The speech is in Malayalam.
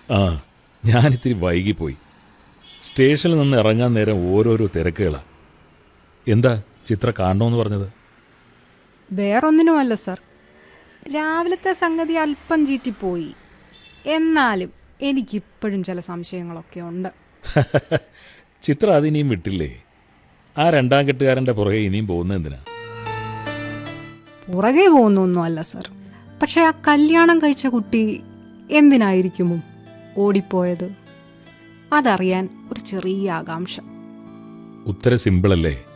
ആ ഞാനിത്തിരി വൈകിപ്പോയി സ്റ്റേഷനിൽ നിന്ന് ഇറങ്ങാൻ നേരം ഓരോരോ തിരക്കുകളാ എന്താ ചിത്ര കാണണമെന്ന് പറഞ്ഞത് വേറൊന്നിനുമല്ല സർ രാവിലത്തെ സംഗതി അല്പം ചീറ്റിപ്പോയി എന്നാലും എനിക്കിപ്പോഴും ചില സംശയങ്ങളൊക്കെ ഉണ്ട് ചിത്ര അതിനിയും വിട്ടില്ലേ ആ രണ്ടാം കെട്ടുകാരൻ്റെ പുറകെ ഇനിയും പോകുന്നത് എന്തിനാ പുറകെ പോകുന്നൊന്നുമല്ല സർ പക്ഷെ ആ കല്യാണം കഴിച്ച കുട്ടി എന്തിനായിരിക്കുമോ ഓടിപ്പോയത് അതറിയാൻ ഒരു ചെറിയ ആകാംക്ഷ ഉത്തരം സിമ്പിളല്ലേ